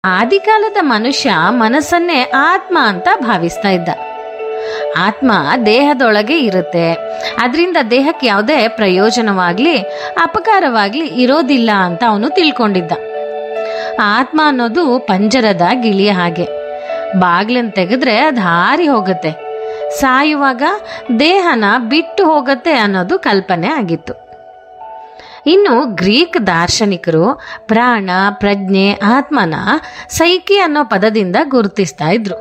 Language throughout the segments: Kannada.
ಆದಿಕಾಲದ ಮನುಷ್ಯ ಮನಸ್ಸನ್ನೇ ಆತ್ಮ ಅಂತ ಭಾವಿಸ್ತಾ ಇದ್ದ ಆತ್ಮ ದೇಹದೊಳಗೆ ಇರುತ್ತೆ ಅದರಿಂದ ದೇಹಕ್ಕೆ ಯಾವುದೇ ಪ್ರಯೋಜನವಾಗ್ಲಿ ಅಪಕಾರವಾಗ್ಲಿ ಇರೋದಿಲ್ಲ ಅಂತ ಅವನು ತಿಳ್ಕೊಂಡಿದ್ದ ಆತ್ಮ ಅನ್ನೋದು ಪಂಜರದ ಗಿಳಿಯ ಹಾಗೆ ಬಾಗ್ಲನ್ ತೆಗೆದ್ರೆ ಅದು ಹಾರಿ ಹೋಗುತ್ತೆ ಸಾಯುವಾಗ ದೇಹನ ಬಿಟ್ಟು ಹೋಗುತ್ತೆ ಅನ್ನೋದು ಕಲ್ಪನೆ ಆಗಿತ್ತು ಇನ್ನು ಗ್ರೀಕ್ ದಾರ್ಶನಿಕರು ಪ್ರಾಣ ಪ್ರಜ್ಞೆ ಆತ್ಮನ ಸೈಕಿ ಅನ್ನೋ ಪದದಿಂದ ಗುರುತಿಸ್ತಾ ಇದ್ರು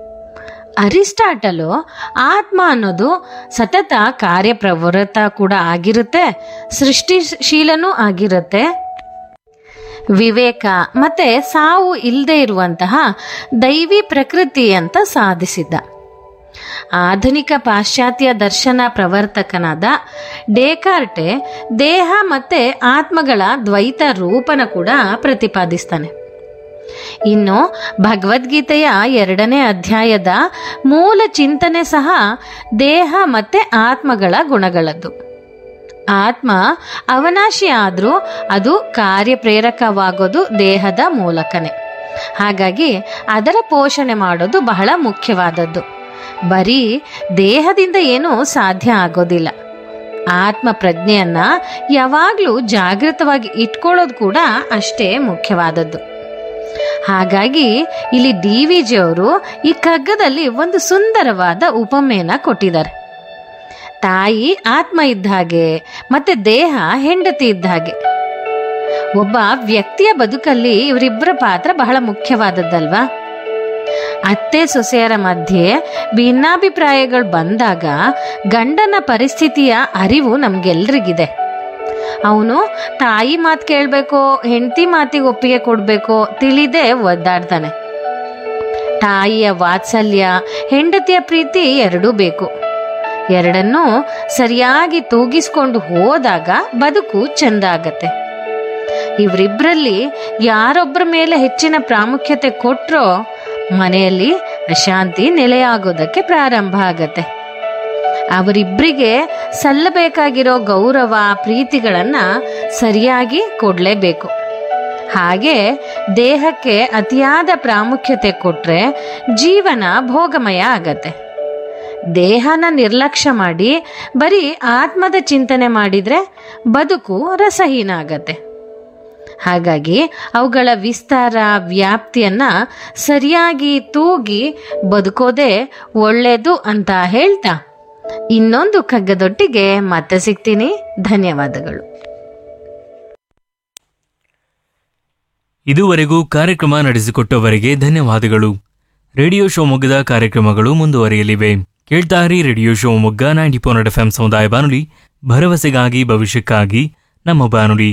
ಅರಿಸ್ಟಾಟಲು ಆತ್ಮ ಅನ್ನೋದು ಸತತ ಕಾರ್ಯಪ್ರವೃತ್ತ ಕೂಡ ಆಗಿರುತ್ತೆ ಸೃಷ್ಟಿಶೀಲನೂ ಆಗಿರುತ್ತೆ ವಿವೇಕ ಮತ್ತೆ ಸಾವು ಇಲ್ಲದೆ ಇರುವಂತಹ ದೈವಿ ಪ್ರಕೃತಿ ಅಂತ ಸಾಧಿಸಿದ್ದ ಆಧುನಿಕ ಪಾಶ್ಚಾತ್ಯ ದರ್ಶನ ಪ್ರವರ್ತಕನಾದ ಡೇಕಾರ್ಟೆ ದೇಹ ಮತ್ತೆ ಆತ್ಮಗಳ ದ್ವೈತ ರೂಪನ ಕೂಡ ಪ್ರತಿಪಾದಿಸ್ತಾನೆ ಇನ್ನು ಭಗವದ್ಗೀತೆಯ ಎರಡನೇ ಅಧ್ಯಾಯದ ಮೂಲ ಚಿಂತನೆ ಸಹ ದೇಹ ಮತ್ತೆ ಆತ್ಮಗಳ ಗುಣಗಳದ್ದು ಆತ್ಮ ಅವನಾಶಿ ಆದರೂ ಅದು ಕಾರ್ಯಪ್ರೇರಕವಾಗೋದು ದೇಹದ ಮೂಲಕನೇ ಹಾಗಾಗಿ ಅದರ ಪೋಷಣೆ ಮಾಡೋದು ಬಹಳ ಮುಖ್ಯವಾದದ್ದು ಬರೀ ದೇಹದಿಂದ ಏನೂ ಸಾಧ್ಯ ಆಗೋದಿಲ್ಲ ಆತ್ಮ ಪ್ರಜ್ಞೆಯನ್ನ ಯಾವಾಗಲೂ ಜಾಗೃತವಾಗಿ ಇಟ್ಕೊಳ್ಳೋದು ಕೂಡ ಅಷ್ಟೇ ಮುಖ್ಯವಾದದ್ದು ಹಾಗಾಗಿ ಇಲ್ಲಿ ಡಿ ವಿ ಜಿಯವರು ಈ ಕಗ್ಗದಲ್ಲಿ ಒಂದು ಸುಂದರವಾದ ಉಪಮೆಯನ್ನ ಕೊಟ್ಟಿದ್ದಾರೆ ತಾಯಿ ಆತ್ಮ ಇದ್ದ ಹಾಗೆ ಮತ್ತೆ ದೇಹ ಹೆಂಡತಿ ಇದ್ದ ಹಾಗೆ ಒಬ್ಬ ವ್ಯಕ್ತಿಯ ಬದುಕಲ್ಲಿ ಇವರಿಬ್ಬರ ಪಾತ್ರ ಬಹಳ ಮುಖ್ಯವಾದದ್ದಲ್ವಾ ಅತ್ತೆ ಸೊಸೆಯರ ಮಧ್ಯೆ ಭಿನ್ನಾಭಿಪ್ರಾಯಗಳು ಬಂದಾಗ ಗಂಡನ ಪರಿಸ್ಥಿತಿಯ ಅರಿವು ನಮ್ಗೆಲ್ರಿಗಿದೆ ಅವನು ತಾಯಿ ಮಾತು ಕೇಳಬೇಕೋ ಹೆಂಡತಿ ಮಾತಿಗೆ ಒಪ್ಪಿಗೆ ಕೊಡಬೇಕೋ ತಿಳಿದೇ ಒದ್ದಾಡ್ತಾನೆ ತಾಯಿಯ ವಾತ್ಸಲ್ಯ ಹೆಂಡತಿಯ ಪ್ರೀತಿ ಎರಡೂ ಬೇಕು ಎರಡನ್ನೂ ಸರಿಯಾಗಿ ತೂಗಿಸ್ಕೊಂಡು ಹೋದಾಗ ಬದುಕು ಚೆಂದ ಆಗತ್ತೆ ಇವರಿಬ್ಬರಲ್ಲಿ ಯಾರೊಬ್ಬರ ಮೇಲೆ ಹೆಚ್ಚಿನ ಪ್ರಾಮುಖ್ಯತೆ ಕೊಟ್ರೋ ಮನೆಯಲ್ಲಿ ಅಶಾಂತಿ ನೆಲೆಯಾಗೋದಕ್ಕೆ ಪ್ರಾರಂಭ ಆಗತ್ತೆ ಅವರಿಬ್ಬರಿಗೆ ಸಲ್ಲಬೇಕಾಗಿರೋ ಗೌರವ ಪ್ರೀತಿಗಳನ್ನ ಸರಿಯಾಗಿ ಕೊಡಲೇಬೇಕು ಹಾಗೆ ದೇಹಕ್ಕೆ ಅತಿಯಾದ ಪ್ರಾಮುಖ್ಯತೆ ಕೊಟ್ರೆ ಜೀವನ ಭೋಗಮಯ ಆಗತ್ತೆ ದೇಹನ ನಿರ್ಲಕ್ಷ್ಯ ಮಾಡಿ ಬರೀ ಆತ್ಮದ ಚಿಂತನೆ ಮಾಡಿದ್ರೆ ಬದುಕು ರಸಹೀನ ಆಗತ್ತೆ ಹಾಗಾಗಿ ಅವುಗಳ ವಿಸ್ತಾರ ವ್ಯಾಪ್ತಿಯನ್ನ ಸರಿಯಾಗಿ ತೂಗಿ ಬದುಕೋದೇ ಒಳ್ಳೆಯದು ಅಂತ ಹೇಳ್ತಾ ಇನ್ನೊಂದು ಕಗ್ಗದೊಟ್ಟಿಗೆ ಮತ್ತೆ ಸಿಗ್ತೀನಿ ಧನ್ಯವಾದಗಳು ಇದುವರೆಗೂ ಕಾರ್ಯಕ್ರಮ ನಡೆಸಿಕೊಟ್ಟವರಿಗೆ ಧನ್ಯವಾದಗಳು ರೇಡಿಯೋ ಶಿವಮೊಗ್ಗದ ಕಾರ್ಯಕ್ರಮಗಳು ಮುಂದುವರಿಯಲಿವೆ ಕೇಳ್ತಾರಿ radio Shivamogga ninety four F M ಸಮುದಾಯ ಬಾನುಲಿ ಭರವಸೆಗಾಗಿ ಭವಿಷ್ಯಕ್ಕಾಗಿ ನಮ್ಮ ಬಾನುಲಿ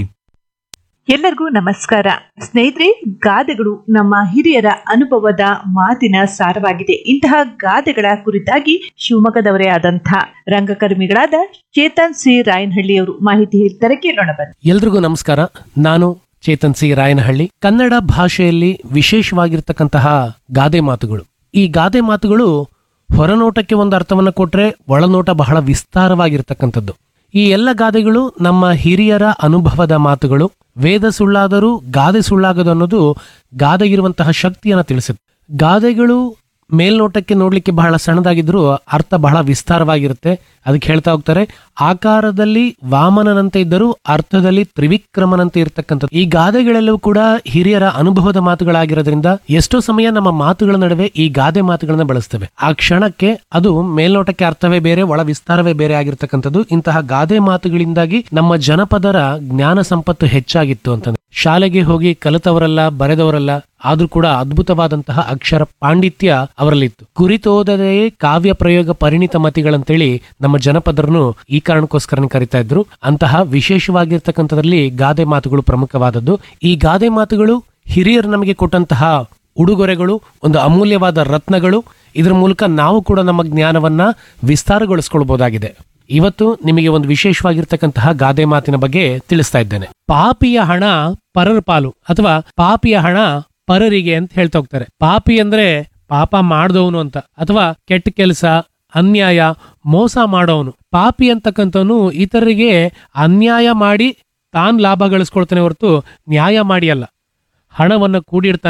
ಎಲ್ಲರಿಗೂ ನಮಸ್ಕಾರ ಸ್ನೇಹಿತರೆ ಗಾದೆಗಳು ನಮ್ಮ ಹಿರಿಯರ ಅನುಭವದ ಮಾತಿನ ಸಾರವಾಗಿದೆ ಇಂತಹ ಗಾದೆಗಳ ಕುರಿತಾಗಿ ಶಿವಮೊಗ್ಗದವರೇ ಆದಂಥ ರಂಗಕರ್ಮಿಗಳಾದ ಚೇತನ್ ಸಿ ರಾಯನಹಳ್ಳಿಯವರು ಮಾಹಿತಿ ಹೇಳ್ತಾರೆ ಕೇಳೋಣ ಬನ್ನಿ ಎಲ್ರಿಗೂ ನಮಸ್ಕಾರ ನಾನು ಚೇತನ್ ಸಿ ರಾಯನಹಳ್ಳಿ ಕನ್ನಡ ಭಾಷೆಯಲ್ಲಿ ವಿಶೇಷವಾಗಿರ್ತಕ್ಕಂತಹ ಗಾದೆ ಮಾತುಗಳು ಈ ಗಾದೆ ಮಾತುಗಳು ಹೊರನೋಟಕ್ಕೆ ಒಂದು ಅರ್ಥವನ್ನು ಕೊಟ್ರೆ ಒಳನೋಟ ಬಹಳ ವಿಸ್ತಾರವಾಗಿರ್ತಕ್ಕಂಥದ್ದು ಈ ಎಲ್ಲ ಗಾದೆಗಳು ನಮ್ಮ ಹಿರಿಯರ ಅನುಭವದ ಮಾತುಗಳು ವೇದ ಸುಳ್ಳಾದರೂ ಗಾದೆ ಸುಳ್ಳಾಗದು ಅನ್ನೋದು ಗಾದೆಗಿರುವಂತಹ ಶಕ್ತಿಯನ್ನು ತಿಳಿಸುತ್ತೆ ಗಾದೆಗಳು ಮೇಲ್ನೋಟಕ್ಕೆ ನೋಡ್ಲಿಕ್ಕೆ ಬಹಳ ಸಣ್ಣದಾಗಿದ್ರು ಅರ್ಥ ಬಹಳ ವಿಸ್ತಾರವಾಗಿರುತ್ತೆ ಅದಕ್ಕೆ ಹೇಳ್ತಾ ಹೋಗ್ತಾರೆ ಆಕಾರದಲ್ಲಿ ವಾಮನನಂತೆ ಇದ್ದರೂ ಅರ್ಥದಲ್ಲಿ ತ್ರಿವಿಕ್ರಮನಂತೆ ಇರತಕ್ಕಂಥದ್ದು ಈ ಗಾದೆಗಳೆಲ್ಲವೂ ಕೂಡ ಹಿರಿಯರ ಅನುಭವದ ಮಾತುಗಳಾಗಿರೋದ್ರಿಂದ ಎಷ್ಟೋ ಸಮಯ ನಮ್ಮ ಮಾತುಗಳ ನಡುವೆ ಈ ಗಾದೆ ಮಾತುಗಳನ್ನ ಬಳಸ್ತೇವೆ ಆ ಕ್ಷಣಕ್ಕೆ ಅದು ಮೇಲ್ನೋಟಕ್ಕೆ ಅರ್ಥವೇ ಬೇರೆ ಒಳ ವಿಸ್ತಾರವೇ ಬೇರೆ ಆಗಿರ್ತಕ್ಕಂಥದ್ದು ಇಂತಹ ಗಾದೆ ಮಾತುಗಳಿಂದಾಗಿ ನಮ್ಮ ಜನಪದರ ಜ್ಞಾನ ಸಂಪತ್ತು ಹೆಚ್ಚಾಗಿತ್ತು ಅಂತಂದ್ರೆ ಶಾಲೆಗೆ ಹೋಗಿ ಕಲಿತವರಲ್ಲ ಬರೆದವರಲ್ಲ ಆದ್ರೂ ಕೂಡ ಅದ್ಭುತವಾದಂತಹ ಅಕ್ಷರ ಪಾಂಡಿತ್ಯ ಅವರಲ್ಲಿತ್ತು ಕುರಿತೋದದೆಯೇ ಕಾವ್ಯ ಪ್ರಯೋಗ ಪರಿಣಿತ ಮತಿಗಳಂತೇಳಿ ನಮ್ಮ ಜನಪದರನ್ನು ಈ ಕಾರಣಕ್ಕೋಸ್ಕರನೇ ಕರಿತಾ ಇದ್ರು ಅಂತಹ ವಿಶೇಷವಾಗಿರ್ತಕ್ಕಂಥದ್ರಲ್ಲಿ ಗಾದೆ ಮಾತುಗಳು ಪ್ರಮುಖವಾದದ್ದು ಈ ಗಾದೆ ಮಾತುಗಳು ಹಿರಿಯರು ನಮಗೆ ಕೊಟ್ಟಂತಹ ಉಡುಗೊರೆಗಳು ಒಂದು ಅಮೂಲ್ಯವಾದ ರತ್ನಗಳು ಇದರ ಮೂಲಕ ನಾವು ಕೂಡ ನಮ್ಮ ಜ್ಞಾನವನ್ನ ವಿಸ್ತಾರಗೊಳಿಸ್ಕೊಳ್ಬಹುದಾಗಿದೆ ಇವತ್ತು ನಿಮಗೆ ಒಂದು ವಿಶೇಷವಾಗಿರ್ತಕ್ಕಂತಹ ಗಾದೆ ಮಾತಿನ ಬಗ್ಗೆ ತಿಳಿಸ್ತಾ ಇದ್ದೇನೆ ಪಾಪಿಯ ಹಣ ಪರರ ಪಾಲು ಅಥವಾ ಪಾಪಿಯ ಹಣ ಪರರಿಗೆ ಅಂತ ಹೇಳ್ತಾ ಹೋಗ್ತಾರೆ ಪಾಪಿ ಅಂದ್ರೆ ಪಾಪ ಮಾಡ್ದವನು ಅಂತ ಅಥವಾ ಕೆಟ್ಟ ಕೆಲಸ ಅನ್ಯಾಯ ಮೋಸ ಮಾಡೋವನು ಪಾಪಿ ಅಂತಕ್ಕಂಥವನು ಇತರರಿಗೆ ಅನ್ಯಾಯ ಮಾಡಿ ತಾನ್ ಲಾಭ ಗಳಿಸ್ಕೊಳ್ತಾನೆ ಹೊರತು ನ್ಯಾಯ ಮಾಡಿ ಅಲ್ಲ ಹಣವನ್ನು ಕೂಡಿಡ್ತಾನೆ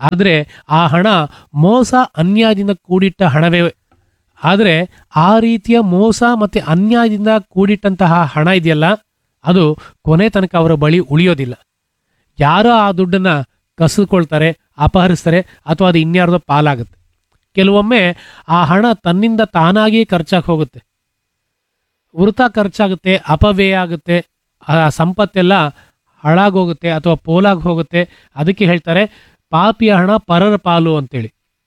ಆದರೆ ಆ ಹಣ ಮೋಸ ಅನ್ಯಾಯದಿಂದ ಕೂಡಿಟ್ಟ ಹಣವೇ ಆದರೆ ಆ ರೀತಿಯ ಮೋಸ ಮತ್ತೆ ಅನ್ಯಾಯದಿಂದ ಕೂಡಿಟ್ಟಂತಹ ಹಣ ಇದೆಯಲ್ಲ ಅದು ಕೊನೆ ತನಕ ಅವರ ಬಳಿ ಉಳಿಯೋದಿಲ್ಲ ಯಾರೋ ಆ ದುಡ್ಡನ್ನ ಕಸಿದುಕೊಳ್ತಾರೆ ಅಪಹರಿಸ್ತಾರೆ ಅಥವಾ ಅದು ಇನ್ಯಾರ್ದೋ ಪಾಲಾಗುತ್ತೆ ಕೆಲವೊಮ್ಮೆ ಆ ಹಣ ತನ್ನಿಂದ ತಾನಾಗಿಯೇ ಖರ್ಚಾಗಿ ಹೋಗುತ್ತೆ ವೃಥ ಖರ್ಚಾಗುತ್ತೆ ಅಪವ್ಯಯ ಆಗುತ್ತೆ ಆ ಸಂಪತ್ತೆಲ್ಲ ಹಾಳಾಗೋಗುತ್ತೆ ಅಥವಾ ಪೋಲಾಗಿ ಹೋಗುತ್ತೆ ಅದಕ್ಕೆ ಹೇಳ್ತಾರೆ ಪಾಪಿಯ ಹಣ ಪರರ ಪಾಲು ಅಂತೇಳಿ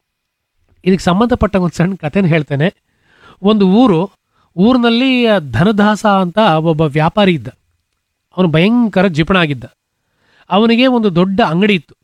ಇದಕ್ಕೆ ಸಂಬಂಧಪಟ್ಟ ಒಂದು ಸಣ್ಣ ಕಥೆನ ಹೇಳ್ತೇನೆ ಒಂದು ಊರು ಊರಿನಲ್ಲಿ ಧನದಾಸ ಅಂತ ಒಬ್ಬ ವ್ಯಾಪಾರಿ ಇದ್ದ ಅವನು ಭಯಂಕರ ಜಿಪಣ ಆಗಿದ್ದ ಅವನಿಗೆ ಒಂದು ದೊಡ್ಡ ಅಂಗಡಿ ಇತ್ತು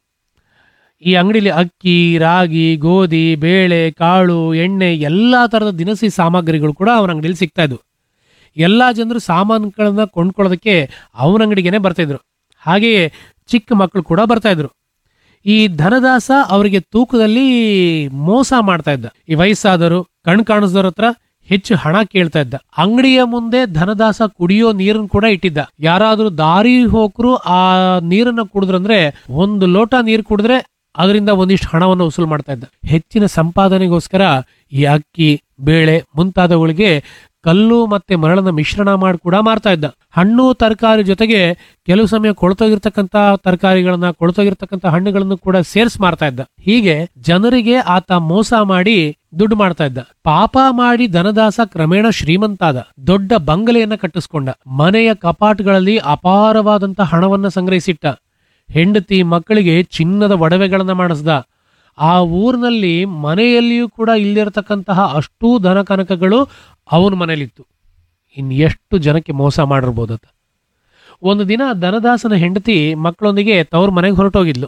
ಈ ಅಂಗಡಿಲಿ ಅಕ್ಕಿ ರಾಗಿ ಗೋಧಿ ಬೇಳೆ ಕಾಳು ಎಣ್ಣೆ ಎಲ್ಲ ಥರದ ದಿನಸಿ ಸಾಮಗ್ರಿಗಳು ಕೂಡ ಅವನ ಅಂಗಡಿಯಲ್ಲಿ ಸಿಗ್ತಾ ಇದ್ವು ಎಲ್ಲ ಜನರು ಸಾಮಾನುಗಳನ್ನ ಕೊಂಡ್ಕೊಳ್ಳೋದಕ್ಕೆ ಅವನ ಅಂಗಡಿಗೆನೆ ಬರ್ತಾಯಿದ್ರು ಹಾಗೆಯೇ ಚಿಕ್ಕ ಮಕ್ಕಳು ಕೂಡ ಬರ್ತಾ ಇದ್ರು ಈ ಧನದಾಸ ಅವರಿಗೆ ತೂಕದಲ್ಲಿ ಮೋಸ ಮಾಡ್ತಾ ಇದ್ದ ಈ ವಯಸ್ಸಾದರು ಕಣ್ ಕಾಣಿಸ್ದವ್ರ ಹತ್ರ ಹೆಚ್ಚು ಹಣ ಕೇಳ್ತಾ ಇದ್ದ ಅಂಗಡಿಯ ಮುಂದೆ ಧನದಾಸ ಕುಡಿಯೋ ನೀರನ್ನು ಕೂಡ ಇಟ್ಟಿದ್ದ ಯಾರಾದ್ರೂ ದಾರಿ ಹೋಕರು ಆ ನೀರನ್ನ ಕುಡಿದ್ರಂದ್ರೆ ಒಂದು ಲೋಟ ನೀರು ಕುಡಿದ್ರೆ ಅದರಿಂದ ಒಂದಿಷ್ಟು ಹಣವನ್ನು ವಸೂಲು ಮಾಡ್ತಾ ಇದ್ದ ಹೆಚ್ಚಿನ ಸಂಪಾದನೆಗೋಸ್ಕರ ಈ ಅಕ್ಕಿ ಬೇಳೆ ಮುಂತಾದವುಗಳಿಗೆ ಕಲ್ಲು ಮತ್ತೆ ಮರಳನ್ನ ಮಿಶ್ರಣ ಮಾಡಿ ಕೂಡ ಮಾರ್ತಾ ಇದ್ದ ಹಣ್ಣು ತರಕಾರಿ ಜೊತೆಗೆ ಕೆಲವು ಸಮಯ ಕೊಳ್ತೋಗಿರ್ತಕ್ಕಂತ ತರಕಾರಿಗಳನ್ನ ಕೊಳ್ತೋಗಿರ್ತಕ್ಕಂತ ಹಣ್ಣುಗಳನ್ನು ಕೂಡ ಸೇರ್ಸ್ ಮಾರ್ತಾ ಇದ್ದ ಹೀಗೆ ಜನರಿಗೆ ಆತ ಮೋಸ ಮಾಡಿ ದುಡ್ಡು ಮಾಡ್ತಾ ಇದ್ದ ಪಾಪ ಮಾಡಿ ಧನದಾಸ ಕ್ರಮೇಣ ಶ್ರೀಮಂತಾದ ದೊಡ್ಡ ಬಂಗಲೆಯನ್ನ ಕಟ್ಟಿಸ್ಕೊಂಡ ಮನೆಯ ಕಪಾಟ್ಗಳಲ್ಲಿ ಅಪಾರವಾದಂತ ಹಣವನ್ನ ಸಂಗ್ರಹಿಸಿಟ್ಟ ಹೆಂಡತಿ ಮಕ್ಕಳಿಗೆ ಚಿನ್ನದ ಒಡವೆಗಳನ್ನ ಮಾಡಿಸ್ದ ಆ ಊರಿನಲ್ಲಿ ಮನೆಯಲ್ಲಿಯೂ ಕೂಡ ಇಲ್ಲಿರತಕ್ಕಂತಹ ಅಷ್ಟೂ ಧನ ಕನಕಗಳು ಅವನ ಮನೇಲಿತ್ತು ಇನ್ ಎಷ್ಟು ಜನಕ್ಕೆ ಮೋಸ ಮಾಡಿರ್ಬೋದತ್ತ ಒಂದು ದಿನ ಧನದಾಸನ ಹೆಂಡತಿ ಮಕ್ಕಳೊಂದಿಗೆ ತವ್ರ ಮನೆಗೆ ಹೊರಟೋಗಿದ್ಲು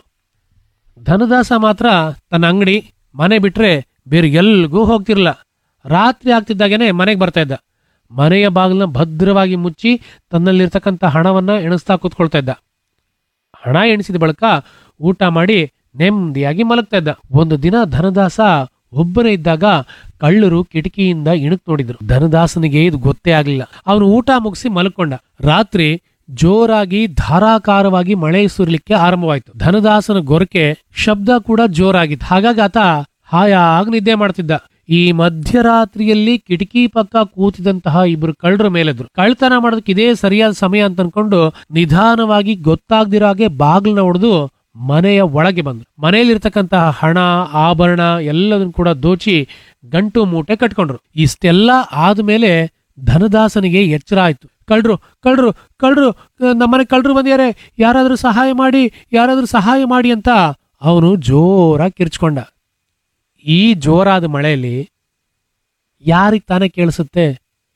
ಧನದಾಸ ಮಾತ್ರ ತನ್ನ ಅಂಗಡಿ ಮನೆ ಬಿಟ್ರೆ ಬೇರೆ ಎಲ್ಗೂ ಹೋಗ್ತಿರ್ಲ ರಾತ್ರಿ ಆಗ್ತಿದ್ದಾಗೇನೆ ಮನೆಗೆ ಬರ್ತಾ ಇದ್ದ ಮನೆಯ ಬಾಗಿಲನ್ನ ಭದ್ರವಾಗಿ ಮುಚ್ಚಿ ತನ್ನಲ್ಲಿರ್ತಕ್ಕಂಥ ಹಣವನ್ನ ಎಣಿಸ್ತಾ ಕೂತ್ಕೊಳ್ತಾ ಇದ್ದ ಹಣ ಎಣಿಸಿದ ಬಳಿಕ ಊಟ ಮಾಡಿ ನೆಮ್ಮದಿಯಾಗಿ ಮಲಗ್ತಾ ಇದ್ದ ಒಂದು ದಿನ ಧನದಾಸ ಒಬ್ಬನೇ ಇದ್ದಾಗ ಕಳ್ಳರು ಕಿಟಕಿಯಿಂದ ಇಣುಕ್ ನೋಡಿದ್ರು ಧನದಾಸನಿಗೆ ಇದು ಗೊತ್ತೇ ಆಗ್ಲಿಲ್ಲ ಅವನು ಊಟ ಮುಗಿಸಿ ಮಲ್ಕೊಂಡ ರಾತ್ರಿ ಜೋರಾಗಿ ಧಾರಾಕಾರವಾಗಿ ಮಳೆ ಸುರಿಲಿಕ್ಕೆ ಆರಂಭವಾಯ್ತು ಧನದಾಸನ ಗೊರಕೆ ಶಬ್ದ ಕೂಡ ಜೋರಾಗಿತ್ತು ಹಾಗಾಗಿ ಆತ ಹಾಯಾಗಿ ನಿದ್ದೆ ಮಾಡ್ತಿದ್ದ ಈ ಮಧ್ಯರಾತ್ರಿಯಲ್ಲಿ ಕಿಟಕಿ ಪಕ್ಕ ಕೂತಿದಂತಹ ಇಬ್ರು ಕಳ್ಳರ ಮೇಲೆದ್ರು ಕಳ್ತನ ಮಾಡೋದಕ್ಕೆ ಇದೇ ಸರಿಯಾದ ಸಮಯ ಅಂತ ಅನ್ಕೊಂಡು ನಿಧಾನವಾಗಿ ಗೊತ್ತಾಗ್ದಿರೋ ಹಾಗೆ ಬಾಗಿಲನ್ನ ಹೊಡೆದು ಮನೆಯ ಒಳಗೆ ಬಂದ್ರು ಮನೆಯಲ್ಲಿರ್ತಕ್ಕಂತಹ ಹಣ ಆಭರಣ ಎಲ್ಲದನ್ನು ಕೂಡ ದೋಚಿ ಗಂಟು ಮೂಟೆ ಕಟ್ಕೊಂಡ್ರು ಇಷ್ಟೆಲ್ಲ ಆದ್ಮೇಲೆ ಧನದಾಸನಿಗೆ ಎಚ್ಚರ ಆಯ್ತು ಕಳ್ರು ಕಳ್ರು ಕಳ್ರು ನಮ್ಮನೆ ಕಳ್ರು ಬಂದ್ಯಾರೆ ಯಾರಾದ್ರೂ ಸಹಾಯ ಮಾಡಿ ಯಾರಾದ್ರೂ ಸಹಾಯ ಮಾಡಿ ಅಂತ ಅವನು ಜೋರಾಗಿ ಕಿರ್ಚ್ಕೊಂಡ ಈ ಜೋರಾದ ಮಳೆಯಲ್ಲಿ ಯಾರಿಗೆ ತಾನೇ ಕೇಳಿಸುತ್ತೆ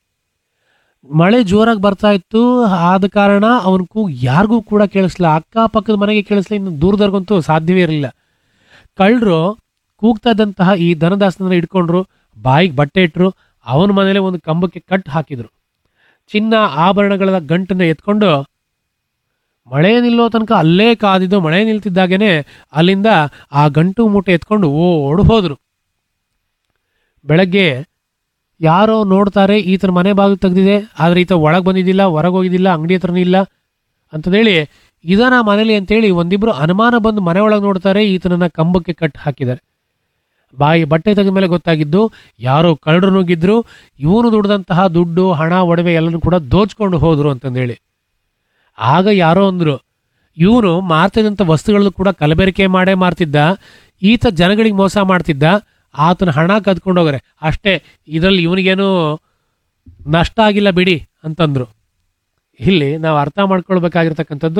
ಮಳೆ ಜೋರಾಗಿ ಬರ್ತಾ ಇತ್ತು ಆದ ಕಾರಣ ಅವನ ಕೂಗು ಯಾರಿಗೂ ಕೂಡ ಕೇಳಿಸ್ಲಿಲ್ಲ ಅಕ್ಕಪಕ್ಕದ ಮನೆಗೆ ಕೇಳಿಸ್ಲಿಲ್ಲ ಇನ್ನು ದೂರದವ್ರಿಗಂತೂ ಸಾಧ್ಯವೇ ಇರಲಿಲ್ಲ ಕಳ್ಳರು ಕೂಗ್ತಾ ಇದ್ದಂತಹ ಈ ಧನದಾಸನ ಹಿಡ್ಕೊಂಡ್ರು ಬಾಯಿಗೆ ಬಟ್ಟೆ ಇಟ್ರು ಅವನ ಮನೇಲೆ ಒಂದು ಕಂಬಕ್ಕೆ ಕಟ್ ಹಾಕಿದ್ರು ಚಿನ್ನ ಆಭರಣಗಳ ಗಂಟನ್ನ ಎತ್ಕೊಂಡು ಮಳೆ ನಿಲ್ಲೋ ತನಕ ಅಲ್ಲೇ ಕಾದಿದ್ದು ಮಳೆ ನಿಲ್ತಿದ್ದಾಗೇನೆ ಅಲ್ಲಿಂದ ಆ ಗಂಟು ಮೂಟೆ ಎತ್ಕೊಂಡು ಓಡ್ ಹೋದ್ರು ಬೆಳಗ್ಗೆ ಯಾರೋ ನೋಡ್ತಾರೆ ಈತನ ಮನೆ ಬಾಗಿಲು ತೆಗ್ದಿದೆ ಆದ್ರೆ ಈತ ಒಳಗೆ ಬಂದಿದ್ದಿಲ್ಲ ಹೊರಗೆ ಹೋಗಿದ್ದಿಲ್ಲ ಅಂಗಡಿ ಹತ್ರನೂ ಇಲ್ಲ ಅಂತಂದೇಳಿ ಇದನ ಮನೇಲಿ ಅಂತೇಳಿ ಒಂದಿಬ್ರು ಅನುಮಾನ ಬಂದು ಮನೆ ಒಳಗೆ ನೋಡ್ತಾರೆ ಈತನನ್ನ ಕಂಬಕ್ಕೆ ಕಟ್ ಹಾಕಿದ್ದಾರೆ ಬಾಯಿ ಬಟ್ಟೆ ತೆಗೆದ ಮೇಲೆ ಗೊತ್ತಾಗಿದ್ದು ಯಾರೋ ಕಳ್ಳರು ನುಗ್ಗಿದ್ರು ಇವನು ದುಡ್ದಂತಹ ದುಡ್ಡು ಹಣ ಒಡವೆ ಎಲ್ಲನೂ ಕೂಡ ದೋಚ್ಕೊಂಡು ಹೋದ್ರು ಅಂತಂದೇಳಿ ಆಗ ಯಾರೋ ಅಂದ್ರು ಇವನು ಮಾರ್ತಿದ್ದಂಥ ವಸ್ತುಗಳನ್ನು ಕೂಡ ಕಲಬೆರಕೆ ಮಾಡೇ ಮಾರ್ತಿದ್ದ ಈತ ಜನಗಳಿಗೆ ಮೋಸ ಮಾಡ್ತಿದ್ದ ಆತನ ಹಣ ಕದ್ಕೊಂಡು ಹೋಗ್ರೆ ಅಷ್ಟೇ ಇದರಲ್ಲಿ ಇವನಿಗೇನು ನಷ್ಟ ಆಗಿಲ್ಲ ಬಿಡಿ ಅಂತಂದ್ರು ಇಲ್ಲಿ ನಾವು ಅರ್ಥ ಮಾಡ್ಕೊಳ್ಬೇಕಾಗಿರ್ತಕ್ಕಂಥದ್ದು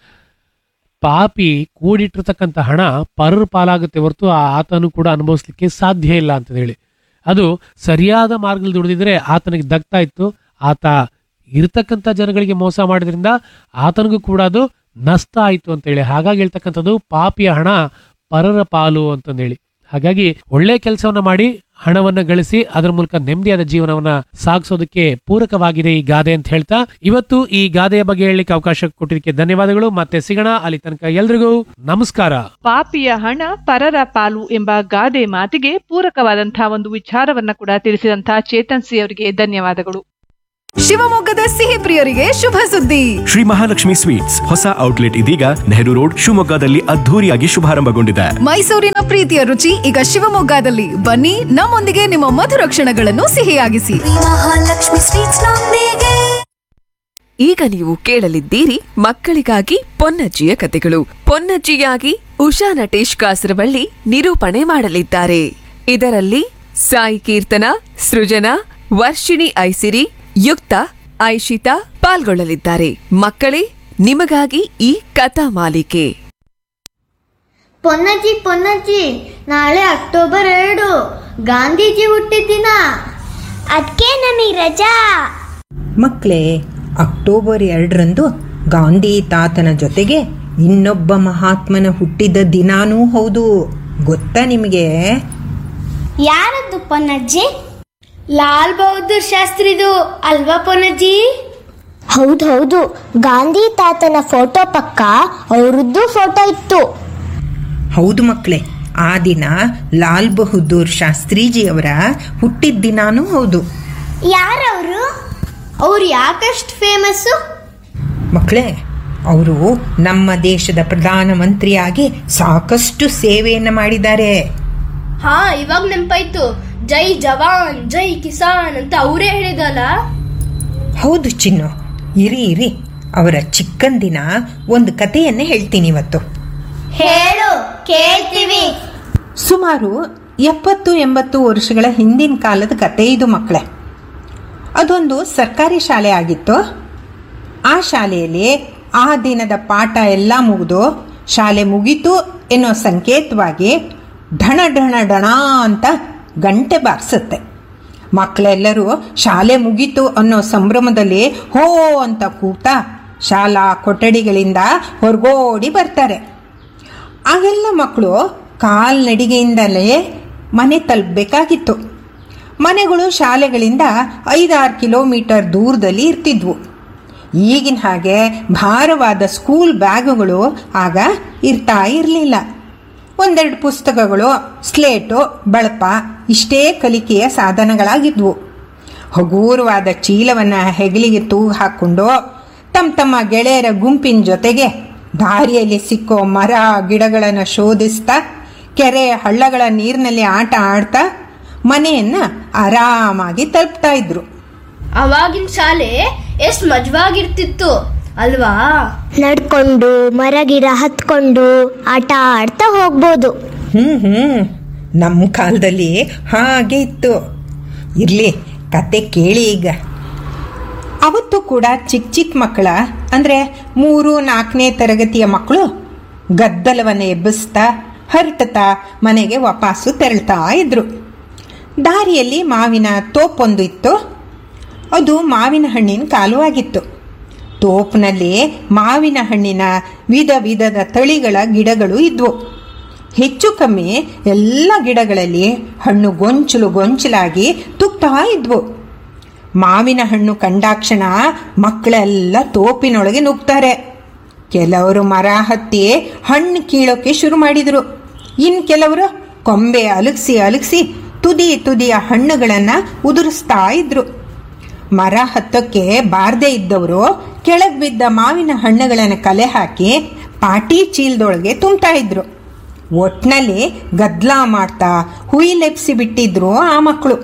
ಪಾಪಿ ಕೂಡಿಟ್ಟಿರ್ತಕ್ಕಂಥ ಹಣ ಪರರ ಪಾಲಾಗುತ್ತೆ ಹೊರತು ಆ ಆತನು ಕೂಡ ಅನುಭವಿಸ್ಲಿಕ್ಕೆ ಸಾಧ್ಯ ಇಲ್ಲ ಅಂತ ಹೇಳಿ ಅದು ಸರಿಯಾದ ಮಾರ್ಗದಲ್ಲಿ ದುಡಿದಿದ್ರೆ ಆತನಿಗೆ ದಗ್ತಾ ಇತ್ತು ಆತ ಇರತಕ್ಕಂಥ ಜನಗಳಿಗೆ ಮೋಸ ಮಾಡಿದ್ರಿಂದ ಆತನಿಗೂ ಕೂಡ ಅದು ನಷ್ಟ ಆಯಿತು ಅಂತೇಳಿ ಹಾಗಾಗಿ ಹೇಳ್ತಕ್ಕಂಥದ್ದು ಪಾಪಿಯ ಹಣ ಪರರ ಪಾಲು ಅಂತಂದೇಳಿ ಹಾಗಾಗಿ ಒಳ್ಳೆ ಕೆಲಸವನ್ನ ಮಾಡಿ ಹಣವನ್ನ ಗಳಿಸಿ ಅದರ ಮೂಲಕ ನೆಮ್ಮದಿಯಾದ ಜೀವನವನ್ನ ಸಾಗಿಸೋದಕ್ಕೆ ಪೂರಕವಾಗಿದೆ ಈ ಗಾದೆ ಅಂತ ಹೇಳ್ತಾ ಇವತ್ತು ಈ ಗಾದೆಯ ಬಗ್ಗೆ ಹೇಳಲಿಕ್ಕೆ ಅವಕಾಶ ಕೊಟ್ಟಿದ್ದಕ್ಕೆ ಧನ್ಯವಾದಗಳು ಮತ್ತೆ ಸಿಗೋಣ ಅಲ್ಲಿ ತನಕ ಎಲ್ರಿಗೂ ನಮಸ್ಕಾರ ಪಾಪಿಯ ಹಣ ಪರರ ಪಾಲು ಎಂಬ ಗಾದೆ ಮಾತಿಗೆ ಪೂರಕವಾದಂತಹ ಒಂದು ವಿಚಾರವನ್ನ ಕೂಡ ತಿಳಿಸಿದಂತಹ ಚೇತನ್ ಸಿ ಅವರಿಗೆ ಧನ್ಯವಾದಗಳು ಶಿವಮೊಗ್ಗದ ಸಿಹಿ ಪ್ರಿಯರಿಗೆ ಶುಭ ಸುದ್ದಿ ಶ್ರೀ ಮಹಾಲಕ್ಷ್ಮಿ ಸ್ವೀಟ್ಸ್ ಹೊಸ ಔಟ್ಲೆಟ್ ಇದೀಗ ನೆಹರು ರೋಡ್ ಶಿವಮೊಗ್ಗದಲ್ಲಿ ಅದ್ಧೂರಿಯಾಗಿ ಶುಭಾರಂಭಗೊಂಡಿದೆ ಮೈಸೂರಿನ ಪ್ರೀತಿಯ ರುಚಿ ಈಗ ಶಿವಮೊಗ್ಗದಲ್ಲಿ ಬನ್ನಿ ನಮ್ಮೊಂದಿಗೆ ನಿಮ್ಮ ಮಧುರ ಕ್ಷಣಗಳನ್ನು ಸಿಹಿಯಾಗಿಸಿ ಮಹಾಲಕ್ಷ್ಮಿ ಸ್ವೀಟ್ಸ್ ನೊಂದಿಗೆ ಈಗ ನೀವು ಕೇಳಲಿದ್ದೀರಿ ಮಕ್ಕಳಿಗಾಗಿ ಪೊನ್ನಜ್ಜಿಯ ಕತೆಗಳು ಪೊನ್ನಜ್ಜಿಯಾಗಿ ಉಷಾ ನಟೇಶ್ ಕಾಸರವಳ್ಳಿ ನಿರೂಪಣೆ ಮಾಡಲಿದ್ದಾರೆ ಇದರಲ್ಲಿ ಸಾಯಿ ಕೀರ್ತನ ಸೃಜನಾ ವರ್ಷಿಣಿ ಐಸಿರಿ ಯುಕ್ತ ಐಶಿತಾ ಪಾಲ್ಗೊಳ್ಳಲಿದ್ದಾರೆ ಮಕ್ಕಳೇ ನಿಮಗಾಗಿ ಈ ಕಥಾ ಮಾಲಿಕೆ ಪೊನ್ನಜ್ಜಿ ಪೊನ್ನಜ್ಜಿ ನಾಳೆ ಅಕ್ಟೋಬರ್ ಎರಡು ಗಾಂಧೀಜಿ ಹುಟ್ಟಿದ ದಿನ ಅದಕ್ಕೆ ನಮಗೆ ರಜಾ ಮಕ್ಕಳೇ ಅಕ್ಟೋಬರ್ ಎರಡರಂದು ಗಾಂಧಿ ತಾತನ ಜೊತೆಗೆ ಇನ್ನೊಬ್ಬ ಮಹಾತ್ಮನ ಹುಟ್ಟಿದ ದಿನಾನೂ ಹೌದು ಗೊತ್ತಾ ನಿಮಗೆ ಯಾರದ್ದು ಪೊನ್ನಜ್ಜಿ ಲಾಲ್ ಬಹದ್ದೂರ್ ಶಾಸ್ತ್ರಿದು ಅಲ್ವಾ ಪೊನ್ನಜ್ಜಿ ಹೌದು ಹೌದು ಗಾಂಧಿ ತಾತನ ಫೋಟೋ ಪಕ್ಕ ಅವರದ್ದು ಫೋಟೋ ಇತ್ತು ಹೌದು ಮಕ್ಕಳೇ ಆ ದಿನ ಲಾಲ್ ಬಹದ್ದೂರ್ ಶಾಸ್ತ್ರೀಜಿಯವರ ಹುಟ್ಟಿದ ದಿನಾನೂ ಹೌದು ಯಾರವರು ಅವ್ರು ಯಾಕಷ್ಟು ಫೇಮಸ್ಸು ಮಕ್ಕಳೇ ಅವರು ನಮ್ಮ ದೇಶದ ಪ್ರಧಾನಮಂತ್ರಿಯಾಗಿ ಸಾಕಷ್ಟು ಸೇವೆಯನ್ನು ಮಾಡಿದ್ದಾರೆ ಹಾ ಇವಾಗ ನೆನಪಾಯ್ತು ಜೈ ಜವಾನ್ ಜೈ ಕಿಸಾನ್ ಅಂತ ಅವರೇ ಹೇಳಿದಲ್ಲ ಹೌದು ಚಿನ್ನು ಇರಿ ಇರಿ ಅವರ ಚಿಕ್ಕಂದಿನ ಒಂದು ಕಥೆಯನ್ನೇ ಹೇಳ್ತೀನಿ ಇವತ್ತು ಹೇಳು ಕೇಳ್ತೀವಿ ಸುಮಾರು ಎಪ್ಪತ್ತು ಎಂಬತ್ತು ವರ್ಷಗಳ ಹಿಂದಿನ ಕಾಲದ ಕತೆ ಇದು ಮಕ್ಕಳೇ ಅದೊಂದು ಸರ್ಕಾರಿ ಶಾಲೆ ಆಗಿತ್ತು ಆ ಶಾಲೆಯಲ್ಲಿ ಆ ದಿನದ ಪಾಠ ಎಲ್ಲ ಮುಗಿದು ಶಾಲೆ ಮುಗೀತು ಎನ್ನೋ ಸಂಕೇತವಾಗಿ ಢಣ ಢಣ ಢಣ ಅಂತ ಗಂಟೆ ಬಾರಿಸುತ್ತೆ ಮಕ್ಕಳೆಲ್ಲರೂ ಶಾಲೆ ಮುಗೀತು ಅನ್ನೋ ಸಂಭ್ರಮದಲ್ಲಿ ಹೋ ಅಂತ ಕೂತಾ ಶಾಲಾ ಕೊಠಡಿಗಳಿಂದ ಹೊರಗೋಡಿ ಬರ್ತಾರೆ ಆಗೆಲ್ಲ ಮಕ್ಕಳು ಕಾಲ್ನಡಿಗೆಯಿಂದಲೇ ಮನೆ ತಲುಪಬೇಕಾಗಿತ್ತು ಮನೆಗಳು ಶಾಲೆಗಳಿಂದ ಐದಾರು ಕಿಲೋಮೀಟರ್ ದೂರದಲ್ಲಿ ಇರ್ತಿದ್ವು ಈಗಿನ ಹಾಗೆ ಭಾರವಾದ ಸ್ಕೂಲ್ ಬ್ಯಾಗುಗಳು ಆಗ ಇರ್ತಾ ಇರಲಿಲ್ಲ ಒಂದೆರಡು ಪುಸ್ತಕಗಳು ಸ್ಲೇಟು ಬಳಪ ಇಷ್ಟೇ ಕಲಿಕೆಯ ಸಾಧನಗಳಾಗಿದ್ವು ಹಗೂರವಾದ ಚೀಲವನ್ನು ಹೆಗಲಿಗೆ ತೂಗು ಹಾಕ್ಕೊಂಡು ತಮ್ಮ ತಮ್ಮ ಗೆಳೆಯರ ಗುಂಪಿನ ಜೊತೆಗೆ ದಾರಿಯಲ್ಲಿ ಸಿಕ್ಕೋ ಮರ ಗಿಡಗಳನ್ನು ಶೋಧಿಸ್ತಾ ಕೆರೆ ಹಳ್ಳಗಳ ನೀರಿನಲ್ಲಿ ಆಟ ಆಡ್ತಾ ಮನೆಯನ್ನು ಆರಾಮಾಗಿ ತಲುಪ್ತಾ ಇದ್ರು ಅವಾಗಿನ ಶಾಲೆ ಎಷ್ಟು ಮಜವಾಗಿರ್ತಿತ್ತು ಅಲ್ವಾ ನಡ್ಕೊಂಡು ಮರ ಗಿಡ ಹತ್ಕೊಂಡು ಆಟ ಆಡ್ತಾ ಹೋಗ್ಬೋದು ಹ್ಞೂ ಹ್ಞೂ ನಮ್ಮ ಕಾಲದಲ್ಲಿ ಹಾಗೆ ಇತ್ತು ಇರಲಿ ಕತೆ ಕೇಳಿ ಈಗ ಅವತ್ತು ಕೂಡ ಚಿಕ್ಕ ಚಿಕ್ಕ ಮಕ್ಕಳ ಅಂದರೆ ಮೂರು ನಾಲ್ಕನೇ ತರಗತಿಯ ಮಕ್ಕಳು ಗದ್ದಲವನ್ನು ಎಬ್ಬಿಸ್ತಾ ಹರಟತಾ ಮನೆಗೆ ವಾಪಸ್ಸು ತೆರಳ್ತಾ ಇದ್ರು ದಾರಿಯಲ್ಲಿ ಮಾವಿನ ತೋಪೊಂದು ಇತ್ತು ಅದು ಮಾವಿನ ಹಣ್ಣಿನ ಕಾಲವಾಗಿತ್ತು ತೋಪಿನಲ್ಲಿ ಮಾವಿನ ಹಣ್ಣಿನ ವಿಧ ವಿಧದ ತಳಿಗಳ ಗಿಡಗಳು ಇದ್ವು ಹೆಚ್ಚು ಕಮ್ಮಿ ಎಲ್ಲ ಗಿಡಗಳಲ್ಲಿ ಹಣ್ಣು ಗೊಂಚಲು ಗೊಂಚಲಾಗಿ ತುಕ್ತಾ ಇದ್ವು ಮಾವಿನ ಹಣ್ಣು ಕಂಡಾಕ್ಷಣ ಮಕ್ಕಳೆಲ್ಲ ತೋಪಿನೊಳಗೆ ನುಗ್ತಾರೆ ಕೆಲವರು ಮರ ಹತ್ತಿ ಹಣ್ಣು ಕೀಳೋಕೆ ಶುರು ಮಾಡಿದರು ಇನ್ನು ಕೆಲವರು ಕೊಂಬೆ ಅಲುಗಿಸಿ ಅಲುಗಿಸಿ ತುದಿ ತುದಿಯ ಹಣ್ಣುಗಳನ್ನು ಉದುರಿಸ್ತಾ ಇದ್ರು ಮರ ಹತ್ತಕ್ಕೆ ಬಾರದೇ ಇದ್ದವರು ಕೆಳಗೆ ಬಿದ್ದ ಮಾವಿನ ಹಣ್ಣುಗಳನ್ನು ಕಲೆ ಹಾಕಿ ಪಾಟಿ ಚೀಲದೊಳಗೆ ತುಂಬ್ತಾ ಇದ್ರು ಒಟ್ನಲ್ಲಿ ಗದ್ಲ ಮಾಡ್ತಾ ಹುಯಿಲೆಪ್ಸಿ ಬಿಟ್ಟಿದ್ರು ಆ ಮಕ್ಕಳು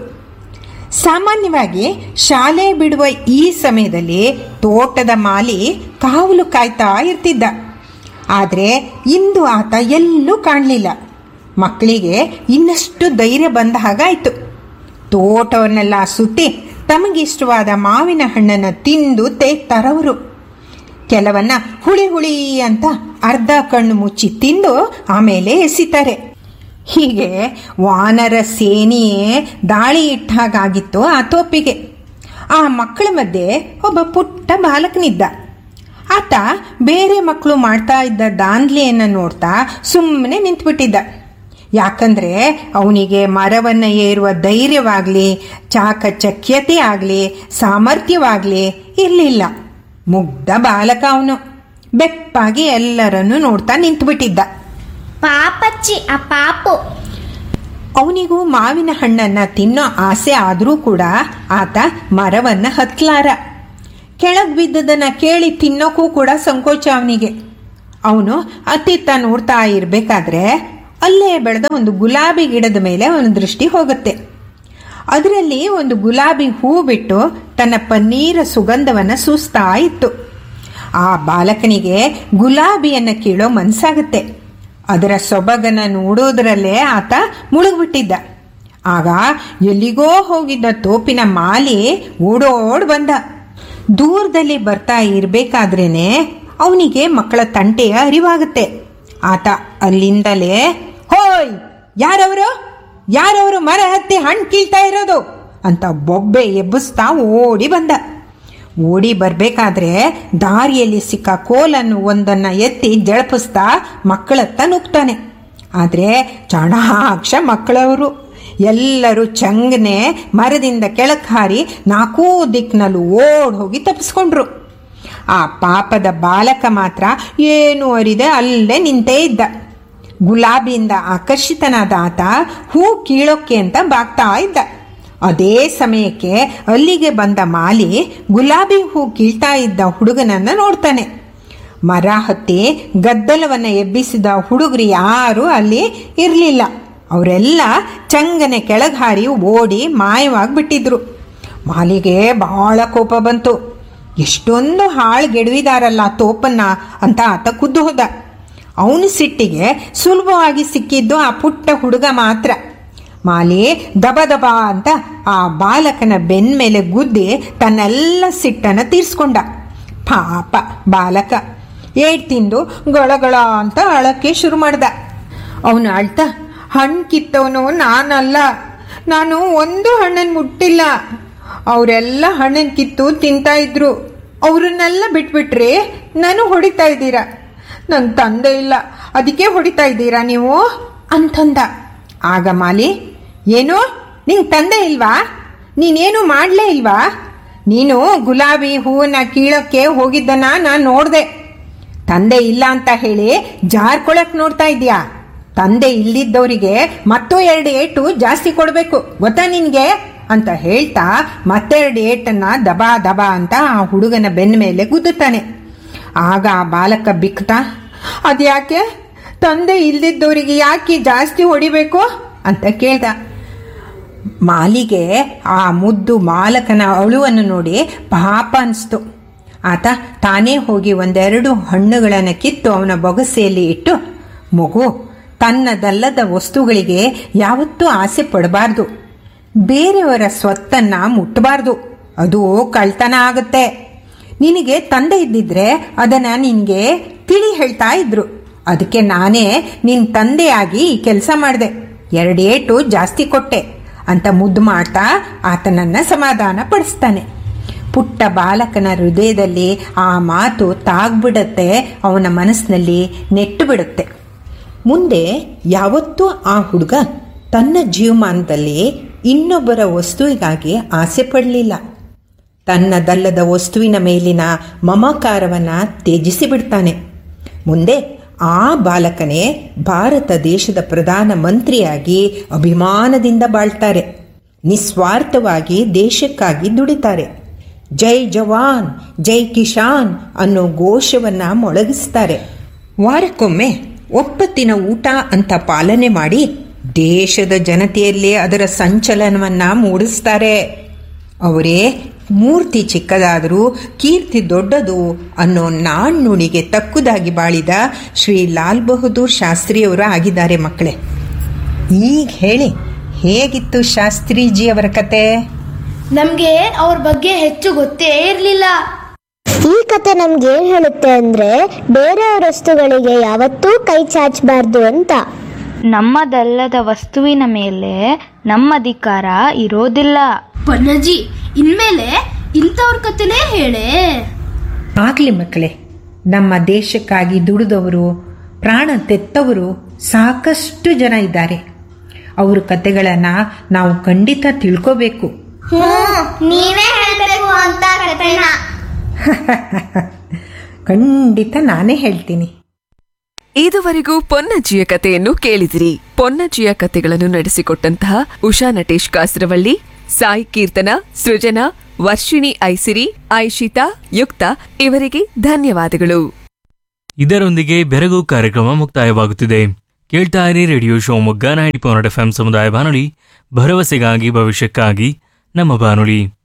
ಸಾಮಾನ್ಯವಾಗಿ ಶಾಲೆ ಬಿಡುವ ಈ ಸಮಯದಲ್ಲಿ ತೋಟದ ಮಾಲಿ ಕಾವಲು ಕಾಯ್ತಾ ಇರ್ತಿದ್ದ ಆದರೆ ಇಂದು ಆತ ಎಲ್ಲೂ ಕಾಣಲಿಲ್ಲ ಮಕ್ಕಳಿಗೆ ಇನ್ನಷ್ಟು ಧೈರ್ಯ ಬಂದ ಹಾಗಾಯಿತು ತೋಟವನ್ನೆಲ್ಲ ಸುತ್ತಿ ತಮಗಿಷ್ಟವಾದ ಮಾವಿನ ಹಣ್ಣನ್ನು ತಿಂದು ತೇಗ್ತಾರವರು ಕೆಲವನ್ನ ಹುಳಿ ಹುಳಿ ಅಂತ ಅರ್ಧ ಕಣ್ಣು ಮುಚ್ಚಿ ತಿಂದು ಆಮೇಲೆ ಎಸಿತಾರೆ ಹೀಗೆ ವಾನರ ಸೇನೆಯೇ ದಾಳಿ ಇಟ್ಟಾಗಿತ್ತು ಆ ತೋಪಿಗೆ ಆ ಮಕ್ಕಳ ಮಧ್ಯೆ ಒಬ್ಬ ಪುಟ್ಟ ಬಾಲಕನಿದ್ದ ಆತ ಬೇರೆ ಮಕ್ಕಳು ಮಾಡ್ತಾ ಇದ್ದ ದಾಂದ್ಲಿಯನ್ನು ನೋಡ್ತಾ ಸುಮ್ಮನೆ ನಿಂತ್ಬಿಟ್ಟಿದ್ದ ಯಾಕಂದ್ರೆ ಅವನಿಗೆ ಮರವನ್ನು ಏರುವ ಧೈರ್ಯವಾಗಲಿ ಚಾಕಚಕ್ಯತೆ ಆಗಲಿ ಸಾಮರ್ಥ್ಯವಾಗಲಿ ಇರಲಿಲ್ಲ ಮುಗ್ಧ ಬಾಲಕ ಅವನು ಬೆಪ್ಪಾಗಿ ಎಲ್ಲರನ್ನೂ ನೋಡ್ತಾ ನಿಂತುಬಿಟ್ಟಿದ್ದ ಪಾಪಚ್ಚಿ ಆ ಪಾಪು ಅವನಿಗೂ ಮಾವಿನ ಹಣ್ಣನ್ನ ತಿನ್ನೋ ಆಸೆ ಆದರೂ ಕೂಡ ಆತ ಮರವನ್ನ ಹತ್ಲಾರ ಕೆಳಗೆ ಬಿದ್ದದನ್ನ ಕೇಳಿ ತಿನ್ನೋಕ್ಕೂ ಕೂಡ ಸಂಕೋಚ ಅವನಿಗೆ ಅವನು ಅತ್ತಿತ್ತ ನೋಡ್ತಾ ಇರಬೇಕಾದ್ರೆ ಅಲ್ಲೇ ಬೆಳೆದ ಒಂದು ಗುಲಾಬಿ ಗಿಡದ ಮೇಲೆ ಅವನ ದೃಷ್ಟಿ ಹೋಗುತ್ತೆ ಅದರಲ್ಲಿ ಒಂದು ಗುಲಾಬಿ ಹೂ ಬಿಟ್ಟು ತನ್ನ ಪನ್ನೀರ ಸುಗಂಧವನ್ನು ಸೂಸ್ತಾ ಇತ್ತು ಆ ಬಾಲಕನಿಗೆ ಗುಲಾಬಿಯನ್ನು ಕೀಳೋ ಮನಸ್ಸಾಗುತ್ತೆ ಅದರ ಸೊಬಗನ್ನು ನೋಡೋದ್ರಲ್ಲೇ ಆತ ಮುಳುಗ್ಬಿಟ್ಟಿದ್ದ ಆಗ ಎಲ್ಲಿಗೋ ಹೋಗಿದ್ದ ತೋಪಿನ ಮಾಲಿ ಓಡೋಡ್ ಬಂದ ದೂರದಲ್ಲಿ ಬರ್ತಾ ಇರಬೇಕಾದ್ರೇನೆ ಅವನಿಗೆ ಮಕ್ಕಳ ತಂಟೆಯ ಅರಿವಾಗುತ್ತೆ ಆತ ಅಲ್ಲಿಂದಲೇ ಹೋಯ್ ಯಾರವರು ಯಾರವರು ಮರ ಹತ್ತಿ ಹಣ್ಣು ಕೀಳ್ತಾ ಇರೋದು ಅಂತ ಬೊಬ್ಬೆ ಎಬ್ಬಿಸ್ತಾ ಓಡಿ ಬಂದ ಓಡಿ ಬರಬೇಕಾದ್ರೆ ದಾರಿಯಲ್ಲಿ ಸಿಕ್ಕ ಕೋಲನ್ನು ಒಂದನ್ನು ಎತ್ತಿ ಜಳಪಿಸ್ತಾ ಮಕ್ಕಳತ್ತ ನುಗ್ತಾನೆ ಆದರೆ ಚಾಣಾಕ್ಷ ಮಕ್ಕಳವರು ಎಲ್ಲರೂ ಚಂಗನೆ ಮರದಿಂದ ಕೆಳಕ್ಕೆ ಹಾರಿ ನಾಲ್ಕೂ ದಿಕ್ಕಿನಲ್ಲೂ ಓಡ್ ಹೋಗಿ ತಪ್ಪಿಸ್ಕೊಂಡ್ರು ಆ ಪಾಪದ ಬಾಲಕ ಮಾತ್ರ ಏನು ಅರಿದೆ ಅಲ್ಲೇ ನಿಂತೇ ಇದ್ದ ಗುಲಾಬಿಯಿಂದ ಆಕರ್ಷಿತನಾದ ಆತ ಹೂ ಕೀಳೋಕ್ಕೆ ಅಂತ ಬಾಗ್ತಾ ಇದ್ದ ಅದೇ ಸಮಯಕ್ಕೆ ಅಲ್ಲಿಗೆ ಬಂದ ಮಾಲಿ ಗುಲಾಬಿ ಹೂ ಕೀಳ್ತಾ ಇದ್ದ ಹುಡುಗನನ್ನ ನೋಡ್ತಾನೆ ಮರ ಹತ್ತಿ ಗದ್ದಲವನ್ನು ಎಬ್ಬಿಸಿದ ಹುಡುಗರು ಯಾರೂ ಅಲ್ಲಿ ಇರಲಿಲ್ಲ ಅವರೆಲ್ಲ ಚಂಗನೆ ಕೆಳಗೆ ಹಾರಿ ಓಡಿ ಮಾಯವಾಗಿಬಿಟ್ಟಿದ್ರು ಮಾಲಿಗೆ ಬಹಳ ಕೋಪ ಬಂತು ಎಷ್ಟೊಂದು ಹಾಳುಗೆಡವಿದಾರಲ್ಲ ತೋಪನ್ನ ಅಂತ ಆತ ಖುದ್ದು ಹೋದ ಅವನ ಸಿಟ್ಟಿಗೆ ಸುಲಭವಾಗಿ ಸಿಕ್ಕಿದ್ದು ಆ ಪುಟ್ಟ ಹುಡುಗ ಮಾತ್ರ ಮಾಲಿ ದಬ ದಬ ಅಂತ ಆ ಬಾಲಕನ ಬೆನ್ ಮೇಲೆ ಗುದ್ದಿ ತನ್ನೆಲ್ಲ ಸಿಟ್ಟನ್ನು ತೀರ್ಸ್ಕೊಂಡ ಪಾಪ ಬಾಲಕ ಏಟ್ ತಿಂದು ಗೊಳಗೊಳ ಅಂತ ಅಳಕ್ಕೆ ಶುರು ಮಾಡ್ದ ಅವನು ಅಳ್ತಾ ಹಣ್ಣು ಕಿತ್ತವನು ನಾನಲ್ಲ ನಾನು ಒಂದು ಹಣ್ಣನ್ನು ಮುಟ್ಟಿಲ್ಲ ಅವರೆಲ್ಲ ಹಣ್ಣನ್ನು ಕಿತ್ತು ತಿಂತಾ ಇದ್ರು ಅವ್ರನ್ನೆಲ್ಲ ಬಿಟ್ಬಿಟ್ರೆ ನಾನು ಹೊಡಿತಾ ಇದ್ದೀರಾ ನಂಗೆ ತಂದೆ ಇಲ್ಲ ಅದಕ್ಕೆ ಹೊಡಿತಾ ಇದ್ದೀರಾ ನೀವು ಅಂತಂದ ಆಗ ಮಾಲಿ ಏನು ನಿಂಗೆ ತಂದೆ ಇಲ್ವಾ ನೀನೇನು ಮಾಡಲೇ ಇಲ್ವಾ ನೀನು ಗುಲಾಬಿ ಹೂವನ್ನ ಕೀಳಕ್ಕೆ ಹೋಗಿದ್ದನ್ನ ನಾನು ನೋಡಿದೆ ತಂದೆ ಇಲ್ಲ ಅಂತ ಹೇಳಿ ಜಾರ್ಕೊಳಕ್ ನೋಡ್ತಾ ಇದೀಯಾ ತಂದೆ ಇಲ್ಲಿದ್ದವರಿಗೆ ಮತ್ತೂ ಎರಡು ಏಟು ಜಾಸ್ತಿ ಕೊಡಬೇಕು ಗೊತ್ತಾ ನಿನಗೆ ಅಂತ ಹೇಳ್ತಾ ಮತ್ತೆರಡು ಏಟನ್ನ ದಬಾ ದಬಾ ಅಂತ ಆ ಹುಡುಗನ ಬೆನ್ನ ಮೇಲೆ ಗುದ್ದುತ್ತಾನೆ ಆಗ ಆ ಬಾಲಕ ಬಿಕ್ತಾ ಅದ್ಯಾಕೆ ತಂದೆ ಇಲ್ದಿದ್ದವರಿಗೆ ಯಾಕೆ ಜಾಸ್ತಿ ಹೊಡಿಬೇಕು ಅಂತ ಕೇಳ್ದ ಮಾಲಿಗೆ ಆ ಮುದ್ದು ಮಾಲಕನ ಅಳುವನ್ನು ನೋಡಿ ಪಾಪ ಅನಿಸ್ತು ಆತ ತಾನೇ ಹೋಗಿ ಒಂದೆರಡು ಹಣ್ಣುಗಳನ್ನು ಕಿತ್ತು ಅವನ ಬೊಗಸೆಯಲ್ಲಿ ಇಟ್ಟು ಮಗು ತನ್ನದಲ್ಲದ ವಸ್ತುಗಳಿಗೆ ಯಾವತ್ತೂ ಆಸೆ ಪಡಬಾರ್ದು ಬೇರೆಯವರ ಸ್ವತ್ತನ್ನ ಮುಟ್ಟಬಾರ್ದು ಅದು ಕಳ್ತನ ಆಗುತ್ತೆ ನಿನಗೆ ತಂದೆ ಇದ್ದಿದ್ರೆ ಅದನ್ನ ನಿನಗೆ ತಿಳಿ ಹೇಳ್ತಾ ಇದ್ರು ಅದಕ್ಕೆ ನಾನೇ ನಿನ್ನ ತಂದೆಯಾಗಿ ಈ ಕೆಲಸ ಮಾಡಿದೆ ಎರಡೇಟು ಜಾಸ್ತಿ ಕೊಟ್ಟೆ ಅಂತ ಮುದ್ದು ಮಾಡ್ತಾ ಆತನನ್ನ ಸಮಾಧಾನ ಪಡಿಸ್ತಾನೆ ಪುಟ್ಟ ಬಾಲಕನ ಹೃದಯದಲ್ಲಿ ಆ ಮಾತು ತಾಗ್ಬಿಡತ್ತೆ ಅವನ ಮನಸ್ಸಿನಲ್ಲಿ ನೆಟ್ಟು ಬಿಡುತ್ತೆ ಮುಂದೆ ಯಾವತ್ತೂ ಆ ಹುಡುಗ ತನ್ನ ಜೀವಮಾನದಲ್ಲಿ ಇನ್ನೊಬ್ಬರ ವಸ್ತುವಿಗಾಗಿ ಆಸೆ ಪಡಲಿಲ್ಲ ತನ್ನದಲ್ಲದ ವಸ್ತುವಿನ ಮೇಲಿನ ಮಮಕಾರವನ್ನು ತ್ಯಜಿಸಿ ಬಿಡ್ತಾನೆ ಮುಂದೆ ಆ ಬಾಲಕನೇ ಭಾರತ ದೇಶದ ಪ್ರಧಾನ ಮಂತ್ರಿಯಾಗಿ ಅಭಿಮಾನದಿಂದ ಬಾಳ್ತಾರೆ ನಿಸ್ವಾರ್ಥವಾಗಿ ದೇಶಕ್ಕಾಗಿ ದುಡಿತಾರೆ ಜೈ ಜವಾನ್ ಜೈ ಕಿಶಾನ್ ಅನ್ನೋ ಘೋಷವನ್ನ ಮೊಳಗಿಸ್ತಾರೆ ವಾರಕ್ಕೊಮ್ಮೆ ಒಪ್ಪತ್ತಿನ ಊಟ ಅಂತ ಪಾಲನೆ ಮಾಡಿ ದೇಶದ ಜನತೆಯಲ್ಲಿ ಅದರ ಸಂಚಲನವನ್ನ ಮೂಡಿಸ್ತಾರೆ ಅವರೇ ಮೂರ್ತಿ ಚಿಕ್ಕದಾದರೂ ಕೀರ್ತಿ ದೊಡ್ಡದು ಅನ್ನೋ ನಾಣ್ಣುಣಿಗೆ ತಕ್ಕುದಾಗಿ ಬಾಳಿದ ಶ್ರೀ ಲಾಲ್ ಬಹದ್ದೂರ್ ಶಾಸ್ತ್ರಿಯವರು ಆಗಿದ್ದಾರೆ ಮಕ್ಕಳೇ ಈಗ ಹೇಳಿ ಹೇಗಿತ್ತು ಶಾಸ್ತ್ರೀಜಿಯವರ ಕತೆ ನಮಗೆ ಅವ್ರ ಬಗ್ಗೆ ಹೆಚ್ಚು ಗೊತ್ತೇ ಇರಲಿಲ್ಲ ಈ ಕತೆ ನಮ್ಗೆ ಏನ್ ಹೇಳುತ್ತೆ ಅಂದ್ರೆ ಬೇರೆಯವರ ವಸ್ತುಗಳಿಗೆ ಯಾವತ್ತೂ ಕೈ ಚಾಚಬಾರ್ದು ಅಂತ ನಮ್ಮದಲ್ಲದ ವಸ್ತುವಿನ ಮೇಲೆ ನಮ್ಮ ಅಧಿಕಾರ ಇರೋದಿಲ್ಲ ಪನ್ನಜ್ಜಿ ಇನ್ಮೇಲೆ ಇಂಥವ್ರ ಕತೆನೇ ಹೇಳೇ ಆಗಲಿ ಮಕ್ಕಳೇ ನಮ್ಮ ದೇಶಕ್ಕಾಗಿ ದುಡಿದವರು ಪ್ರಾಣ ತೆತ್ತವರು ಸಾಕಷ್ಟು ಜನ ಇದ್ದಾರೆ ಅವ್ರ ಕತೆಗಳನ್ನು ನಾವು ಖಂಡಿತ ತಿಳ್ಕೋಬೇಕು ನೀವೇ ಹೇಳ್ಬೇಕು ಅಂತ ಕತೆನ ಖಂಡಿತ ನಾನೇ ಹೇಳ್ತೀನಿ ಇದುವರೆಗೂ ಪೊನ್ನಜ್ಜಿಯ ಕಥೆಯನ್ನು ಕೇಳಿದಿರಿ ಪೊನ್ನಜ್ಜಿಯ ಕಥೆಗಳನ್ನು ನಡೆಸಿಕೊಟ್ಟಂತಹ ಉಷಾ ನಟೇಶ್ ಕಾಸರವಳ್ಳಿ ಸಾಯಿ ಕೀರ್ತನ ಸೃಜನಾ ವರ್ಷಿಣಿ ಐಸಿರಿ ಐಶಿತಾ ಯುಕ್ತ ಇವರಿಗೆ ಧನ್ಯವಾದಗಳು ಇದರೊಂದಿಗೆ ಬೆರಗು ಕಾರ್ಯಕ್ರಮ ಮುಕ್ತಾಯವಾಗುತ್ತಿದೆ ಕೇಳ್ತಾ ಇರಿ radio Shivamogga ninety point F ಸಮುದಾಯ ಬಾನುಲಿ ಭರವಸೆಗಾಗಿ ಭವಿಷ್ಯಕ್ಕಾಗಿ ನಮ್ಮ ಬಾನುಲಿ